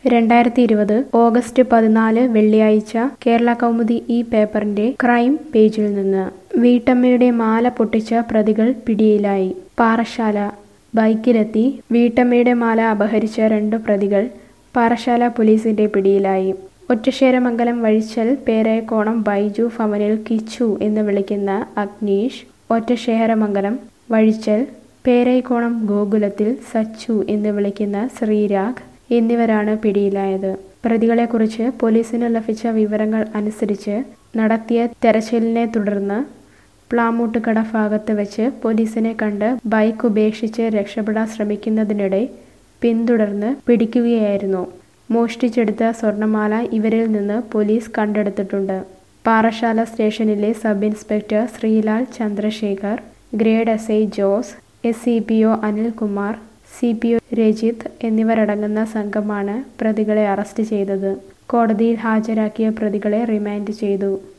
രണ്ടായിരത്തി ഇരുപത് ഓഗസ്റ്റ് പതിനാല് വെള്ളിയാഴ്ച കേരള കൗമുദി ഈ പേപ്പറിന്റെ ക്രൈം പേജിൽ നിന്ന് വീട്ടമ്മയുടെ മാല പൊട്ടിച്ച പ്രതികൾ പിടിയിലായി പാറശാല ബൈക്കിലെത്തി വീട്ടമ്മയുടെ മാല അപഹരിച്ച രണ്ട് പ്രതികൾ പാറശാല പോലീസിന്റെ പിടിയിലായി ഒറ്റശ്ശേരമംഗലം വഴിച്ചൽ പേരയക്കോണം ബൈജു ഭവനിൽ കിച്ചു എന്ന് വിളിക്കുന്ന അഗ്നീഷ് ഒറ്റശ്ശേരമംഗലം വഴിച്ചൽ പേരൈക്കോണം ഗോകുലത്തിൽ സച്ചു എന്ന് വിളിക്കുന്ന ശ്രീരാഗ് എന്നിവരാണ് പിടിയിലായത് പ്രതികളെക്കുറിച്ച് പോലീസിന് ലഭിച്ച വിവരങ്ങൾ അനുസരിച്ച് നടത്തിയ തെരച്ചിലിനെ തുടർന്ന് പ്ലാമൂട്ടുകട ഭാഗത്ത് വെച്ച് പോലീസിനെ കണ്ട് ബൈക്ക് ഉപേക്ഷിച്ച് രക്ഷപ്പെടാൻ ശ്രമിക്കുന്നതിനിടെ പിന്തുടർന്ന് പിടിക്കുകയായിരുന്നു മോഷ്ടിച്ചെടുത്ത സ്വർണമാല ഇവരിൽ നിന്ന് പോലീസ് കണ്ടെടുത്തിട്ടുണ്ട് പാറശാല സ്റ്റേഷനിലെ sub inspector Sreelal Chandrasekhar grade S I Jose S C P O Anilkumar C P O Rajith എന്നിവരടങ്ങുന്ന സംഘമാണ് പ്രതികളെ അറസ്റ്റ് ചെയ്തത് കോടതിയിൽ ഹാജരാക്കിയ പ്രതികളെ റിമാൻഡ് ചെയ്തു